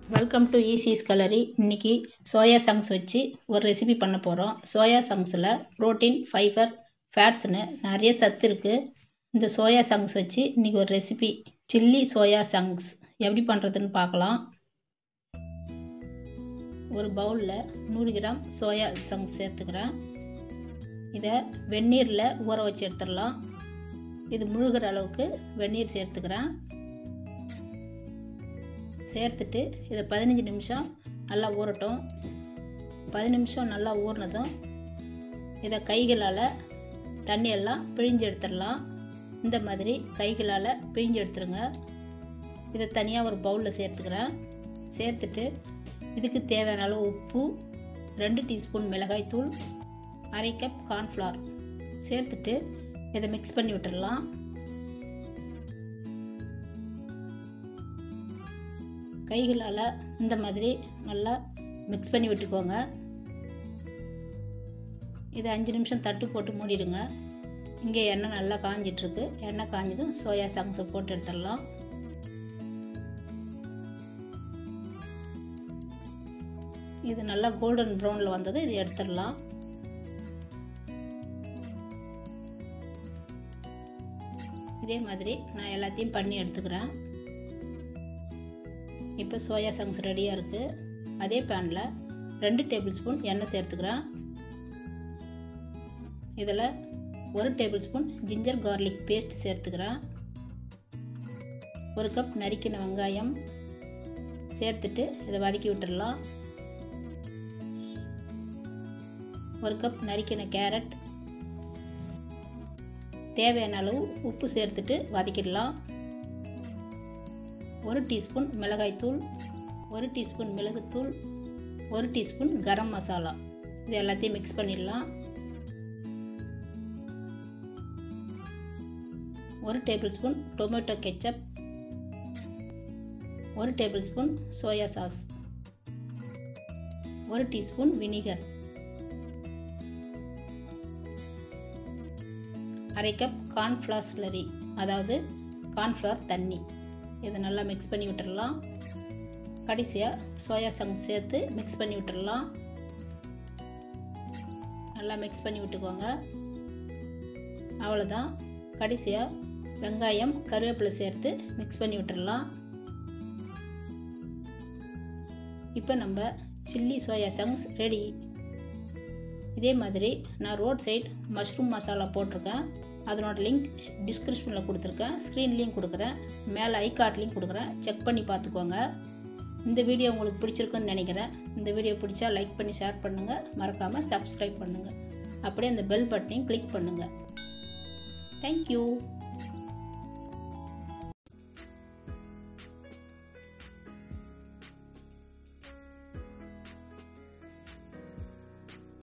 welcome to ஈஸிஸ் கலரி இன்னைக்கு soya chunks வச்சு ஒரு ரெசிபி பண்ண போகிறோம் சோயா சங்ஸில் ப்ரோட்டீன் ஃபைபர் ஃபேட்ஸ்னு நிறைய சத்து இருக்குது இந்த சோயா சங்ஸ் வச்சு இன்னைக்கு ஒரு ரெசிபி சில்லி சோயா சங்ஸ் எப்படி பண்ணுறதுன்னு பார்க்கலாம் ஒரு பவுலில் நூறு கிராம் சோயா சங்ஸ் சேர்த்துக்கிறேன் இதை வெந்நீரில் ஊற வச்சு எடுத்துடலாம் இது முழுகிற அளவுக்கு வெந்நீர் சேர்த்துக்கிறேன் சேர்த்துட்டு இதை பதினஞ்சு நிமிஷம் நல்லா ஊறட்டும் பதி நிமிஷம் நல்லா ஊறினதும் இதை கைகளால் தண்ணியெல்லாம் பிழிஞ்சு எடுத்துடலாம் இந்த மாதிரி கைகளால் பிழிஞ்சு எடுத்துருங்க இதை தனியாக ஒரு பவுலில் சேர்த்துக்கிறேன் சேர்த்துட்டு இதுக்கு தேவையான அளவு உப்பு ரெண்டு டீஸ்பூன் மிளகாய்த்தூள் அரை கப் கார்ன்ஃப்ளவர் சேர்த்துட்டு இதை மிக்ஸ் பண்ணி விட்டுடலாம் கைகளால் இந்த மாதிரி நல்லா மிக்ஸ் பண்ணி விட்டுக்கோங்க இதை அஞ்சு நிமிஷம் தட்டு போட்டு மூடிடுங்க இங்கே எண்ணெய் நல்லா காஞ்சிட்ருக்கு எண்ணெய் காஞ்சதும் சோயா சாங்ஸை போட்டு எடுத்துடலாம் இது நல்லா கோல்டன் ப்ரௌனில் வந்தது இது எடுத்துடலாம் இதே மாதிரி நான் எல்லாத்தையும் பண்ணி எடுத்துக்கிறேன் இப்போ சோயா சங்ஸ் ரெடியாக இருக்குது அதே பேனில் ரெண்டு டேபிள் ஸ்பூன் எண்ணெய் சேர்த்துக்கிறேன் இதில் ஒரு tablespoon ginger garlic paste சேர்த்துக்கிறேன் ஒரு கப் நறுக்கின வெங்காயம் சேர்த்துட்டு இதை வதக்கி விட்டுடலாம் ஒரு கப் நறுக்கின கேரட் தேவையான அளவு உப்பு சேர்த்துட்டு வதக்கிடலாம் ஒரு டீஸ்பூன் மிளகாய்த்தூள் ஒரு டீஸ்பூன் மிளகுத்தூள் ஒரு டீஸ்பூன் கரம் மசாலா இது எல்லாத்தையும் மிக்ஸ் பண்ணிடலாம் ஒரு டேபிள் ஸ்பூன் டொமேட்டோ கெச்சப் ஒரு டேபிள் ஸ்பூன் சோயா சாஸ் ஒரு டீஸ்பூன் வினிகர் அரை கப் கார்ன்ஃப்ளவர் ஸ்லரி அதாவது கார்ன்ஃப்ளவர் தண்ணி இதை நல்லா மிக்ஸ் பண்ணி விட்டுடலாம் கடைசியாக சோயா சங்ஸ் சேர்த்து மிக்ஸ் பண்ணி விட்டுடலாம் நல்லா மிக்ஸ் பண்ணி விட்டுக்கோங்க அவ்வளோதான் கடைசியாக வெங்காயம் கருவேப்பிலை சேர்த்து மிக்ஸ் பண்ணி விட்டுடலாம் இப்போ நம்ம சில்லி சோயா சங்ஸ் ரெடி இதே மாதிரி நான் ரோட் சைட் மஷ்ரூம் மசாலா போட்டிருக்கேன் அதனோட லிங்க் டிஸ்கிரிப்ஷனில் கொடுத்துருக்கேன் ஸ்க்ரீன்லேயும் கொடுக்குறேன் மேலே ஐ கார்ட்லேயும் கொடுக்குறேன் செக் பண்ணி பார்த்துக்கோங்க இந்த வீடியோ உங்களுக்கு பிடிச்சிருக்குன்னு நினைக்கிறேன் இந்த வீடியோ பிடிச்சா லைக் பண்ணி ஷேர் பண்ணுங்கள் மறக்காமல் சப்ஸ்கிரைப் பண்ணுங்கள் அப்படியே அந்த பெல் பட்டனையும் கிளிக் பண்ணுங்கள் தேங்க்யூ